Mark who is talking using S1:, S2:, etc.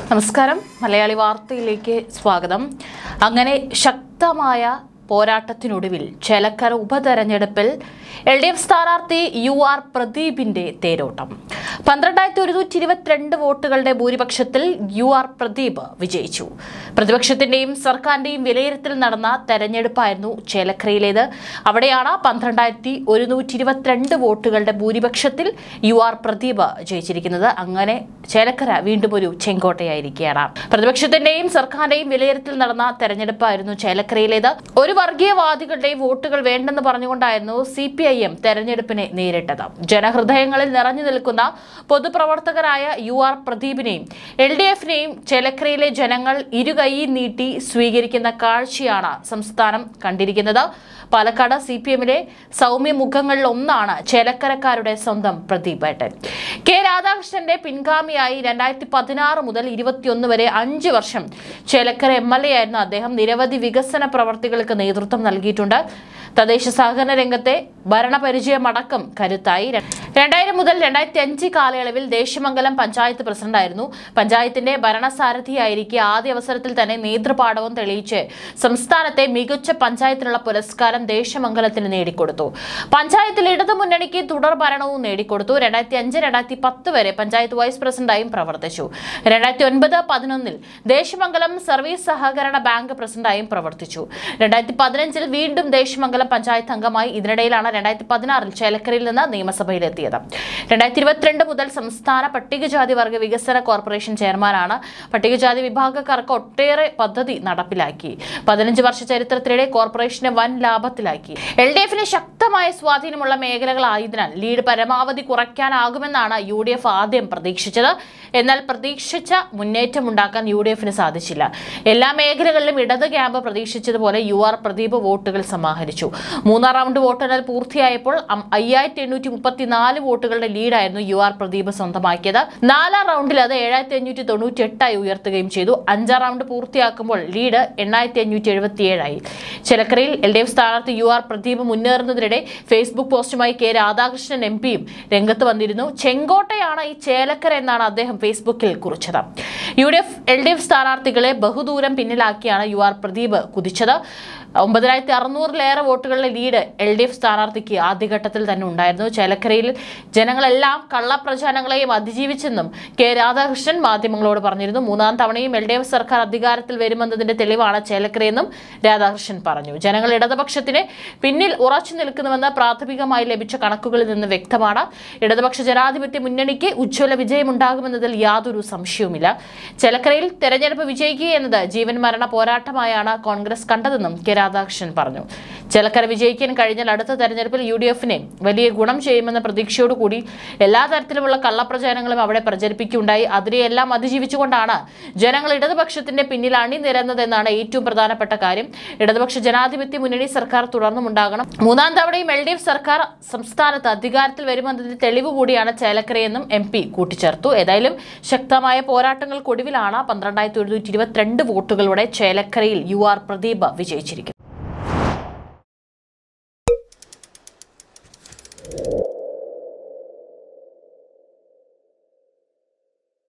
S1: നമസ്കാരം മലയാളി വാർത്തയിലേക്ക് സ്വാഗതം അങ്ങനെ ശക്തമായ പോരാട്ടത്തിനൊടുവിൽ ചേലക്കര ഉപതെരഞ്ഞെടുപ്പിൽ എൽ ഡി എഫ് സ്ഥാനാർത്ഥി യു ആർ പ്രദീപിന്റെ തേരോട്ടം പന്ത്രണ്ടായിരത്തി ഒരുന്നൂറ്റി ഇരുപത്തിരണ്ട് വോട്ടുകളുടെ ഭൂരിപക്ഷത്തിൽ യു ആർ പ്രദീപ് വിജയിച്ചു പ്രതിപക്ഷത്തിന്റെയും സർക്കാരിന്റെയും വിലയിരുത്തൽ നടന്ന തെരഞ്ഞെടുപ്പായിരുന്നു ചേലക്കരയിലേത് അവിടെയാണ് പന്ത്രണ്ടായിരത്തി ഒരുന്നൂറ്റി ഇരുപത്തിരണ്ട് വോട്ടുകളുടെ ഭൂരിപക്ഷത്തിൽ യു ആർ പ്രദീപ് ജയിച്ചിരിക്കുന്നത് അങ്ങനെ ചേലക്കര വീണ്ടും ഒരു ചെങ്കോട്ടയായിരിക്കുകയാണ് പ്രതിപക്ഷത്തിന്റെയും സർക്കാരിന്റെയും വിലയിരുത്തൽ നടന്ന തെരഞ്ഞെടുപ്പായിരുന്നു ചേലക്കരയിലേത് ഒരു വർഗീയവാദികളുടെ വോട്ടുകൾ വേണ്ടെന്ന് പറഞ്ഞുകൊണ്ടായിരുന്നു സി പി ഐ എം തെരഞ്ഞെടുപ്പിനെ നേരിട്ടത് ജനഹൃദയങ്ങളിൽ നിറഞ്ഞു നിൽക്കുന്ന പൊതുപ്രവർത്തകരായ യു ആർ പ്രദീപിനെയും എൽ ഡി എഫിനെയും ചേലക്കരയിലെ ജനങ്ങൾ ഇരുകൈ നീട്ടി സ്വീകരിക്കുന്ന കാഴ്ചയാണ് സംസ്ഥാനം കണ്ടിരിക്കുന്നത് പാലക്കാട് സി പി എമ്മിലെ സൗമ്യ മുഖങ്ങളിൽ ഒന്നാണ് ചേലക്കരക്കാരുടെ സ്വന്തം പ്രദീപ് ഏട്ടൻ കെ രാധാകൃഷ്ണന്റെ പിൻഗാമിയായി രണ്ടായിരത്തി പതിനാറ് മുതൽ ഇരുപത്തിയൊന്ന് വരെ അഞ്ച് വർഷം ചേലക്കര എം എൽ എ ആയിരുന്ന അദ്ദേഹം നിരവധി വികസന പ്രവർത്തികൾക്ക് നേതൃത്വം നൽകിയിട്ടുണ്ട് തദ്ദേശ സഹകരണ രംഗത്തെ ഭരണപരിചയമടക്കം കരുത്തായി രണ്ടായിരം മുതൽ രണ്ടായിരത്തി അഞ്ച് കാലയളവിൽ ദേശമംഗലം പഞ്ചായത്ത് പ്രസിഡന്റായിരുന്നു പഞ്ചായത്തിന്റെ ഭരണസാരഥിയായിരിക്കെ ആദ്യ അവസരത്തിൽ തന്നെ നേതൃപാഠവും തെളിയിച്ച് സംസ്ഥാനത്തെ മികച്ച പഞ്ചായത്തിനുള്ള പുരസ്കാരം ദേശമംഗലത്തിന് നേടിക്കൊടുത്തു പഞ്ചായത്തിൽ ഇടതുമുന്നണിക്ക് തുടർ ഭരണവും നേടിക്കൊടുത്തു രണ്ടായിരത്തി അഞ്ച് രണ്ടായിരത്തി പത്ത് വരെ പഞ്ചായത്ത് വൈസ് പ്രസിഡന്റായും പ്രവർത്തിച്ചു രണ്ടായിരത്തി ഒൻപത് പതിനൊന്നിൽ ദേശമംഗലം സർവീസ് സഹകരണ ബാങ്ക് പ്രസിഡന്റായും പ്രവർത്തിച്ചു രണ്ടായിരത്തി പതിനഞ്ചിൽ വീണ്ടും ദേശമംഗലം പഞ്ചായത്ത് അംഗമായി ഇതിനിടയിലാണ് രണ്ടായിരത്തി പതിനാറിൽ ചേലക്കരയിൽ നിന്ന് നിയമസഭയിലെത്തിയത് രണ്ടായിരത്തി ഇരുപത്തിരണ്ട് മുതൽ സംസ്ഥാന പട്ടികജാതി വർഗ വികസന കോർപ്പറേഷൻ ചെയർമാനാണ് പട്ടികജാതി വിഭാഗക്കാർക്ക് ഒട്ടേറെ പദ്ധതി നടപ്പിലാക്കി പതിനഞ്ച് വർഷ ചരിത്രത്തിനിടെ കോർപ്പറേഷനെ വൻ ലാഭത്തിലാക്കി എൽ ഡി എഫിന് ശക്തമായ സ്വാധീനമുള്ള മേഖലകളായതിനാൽ ലീഡ് പരമാവധി കുറയ്ക്കാനാകുമെന്നാണ് യു ഡി എഫ് ആദ്യം പ്രതീക്ഷിച്ചത് എന്നാൽ പ്രതീക്ഷിച്ച മുന്നേറ്റം ഉണ്ടാക്കാൻ യു ഡി എഫിന് സാധിച്ചില്ല എല്ലാ മേഖലകളിലും ഇടത് ക്യാമ്പ് പ്രതീക്ഷിച്ചതുപോലെ യു ആർ പ്രദീപ് വോട്ടുകൾ സമാഹരിച്ചു മൂന്നാം റൗണ്ട് വോട്ടെണ്ണൽ പൂർത്തിയായപ്പോൾ അം- അയ്യായിരത്തി എണ്ണൂറ്റി മുപ്പത്തിനാല് വോട്ടുകളുടെ ലീഡായിരുന്നു യു ആർ പ്രദീപ് സ്വന്തമാക്കിയത് നാലാം റൗണ്ടിൽ അത് ഏഴായിരത്തി അഞ്ഞൂറ്റി തൊണ്ണൂറ്റി എട്ടായി ഉയർത്തുകയും ചെയ്തു അഞ്ചാം റൗണ്ട് പൂർത്തിയാക്കുമ്പോൾ ലീഡ് എണ്ണായിരത്തി അഞ്ഞൂറ്റി എഴുപത്തി ഏഴായി ചിലക്കരയിൽ എൽ ഡി എഫ് സ്ഥാനാർത്ഥി യു ആർ പ്രദീപ് മുന്നേറുന്നതിനിടെ ഫേസ്ബുക്ക് പോസ്റ്റുമായി കെ രാധാകൃഷ്ണൻ എം പിയും രംഗത്ത് വന്നിരുന്നു ചെങ്കോട്ടയാണ് ഈ ചേലക്കര എന്നാണ് അദ്ദേഹം ഫേസ്ബുക്കിൽ കുറിച്ചത് U D F L D F സ്ഥാനാർത്ഥികളെ ബഹുദൂരം പിന്നിലാക്കിയാണ് യു ആർ പ്രദീപ് കുതിച്ചത് ഒമ്പതിനായിരത്തി അറുന്നൂറിലേറെ വോട്ടുകളുടെ ലീഡ് എൽ ഡി എഫ് സ്ഥാനാർത്ഥിക്ക് ആദ്യഘട്ടത്തിൽ തന്നെ ഉണ്ടായിരുന്നു ചേലക്കരയിൽ ജനങ്ങളെല്ലാം കള്ളപ്രചാരണങ്ങളെയും അതിജീവിച്ചെന്നും കെ രാധാകൃഷ്ണൻ മാധ്യമങ്ങളോട് പറഞ്ഞിരുന്നു മൂന്നാം തവണയും എൽ ഡി എഫ് സർക്കാർ അധികാരത്തിൽ വരുമെന്നതിന്റെ തെളിവാണ് ചേലക്കരയെന്നും രാധാകൃഷ്ണൻ പറഞ്ഞു ജനങ്ങൾ ഇടതുപക്ഷത്തിന് പിന്നിൽ ഉറച്ചു നിൽക്കുന്നുവെന്ന് പ്രാഥമികമായി ലഭിച്ച കണക്കുകളിൽ നിന്ന് വ്യക്തമാണ് ഇടതുപക്ഷ ജനാധിപത്യ മുന്നണിക്ക് ഉജ്ജ്വല വിജയമുണ്ടാകുമെന്നതിൽ യാതൊരു സംശയവുമില്ല ചേലക്കരയിൽ തെരഞ്ഞെടുപ്പ് വിജയിക്കുക എന്നത് ജീവൻ മരണ പോരാട്ടമായാണ് കോൺഗ്രസ് കണ്ടതെന്നും കെ രാധാകൃഷ്ണൻ പറഞ്ഞു ചേലക്കര വിജയിക്കാൻ കഴിഞ്ഞാൽ അടുത്ത തെരഞ്ഞെടുപ്പിൽ യു ഡി എഫിനെ വലിയ ഗുണം ചെയ്യുമെന്ന പ്രതീക്ഷയോടുകൂടി എല്ലാ തരത്തിലുമുള്ള കള്ളപ്രചാരണങ്ങളും അവിടെ പ്രചരിപ്പിക്കുകയുണ്ടായി അതിനെയെല്ലാം അതിജീവിച്ചുകൊണ്ടാണ് ജനങ്ങൾ ഇടതുപക്ഷത്തിന്റെ പിന്നിൽ അണിനിരന്നതെന്നാണ് ഏറ്റവും പ്രധാനപ്പെട്ട കാര്യം ഇടതുപക്ഷ ജനാധിപത്യ മുന്നണി സർക്കാർ തുടർന്നും ഉണ്ടാകണം മൂന്നാം തവണയും എൽ ഡി എഫ് സർക്കാർ സംസ്ഥാനത്ത് അധികാരത്തിൽ വരുമെന്നതിന്റെ തെളിവ് കൂടിയാണ് ചേലക്കരയെന്നും എം പി കൂട്ടിച്ചേർത്തു ഏതായാലും ശക്തമായ പോരാട്ടങ്ങൾക്കൊടുവിലാണ് പന്ത്രണ്ടായിരത്തി ഒരുന്നൂറ്റി ഇരുപത്തിരണ്ട് വോട്ടുകളുടെ ചേലക്കരയിൽ യു ആർ പ്രദീപ് വിജയിച്ചിരിക്കുന്നത്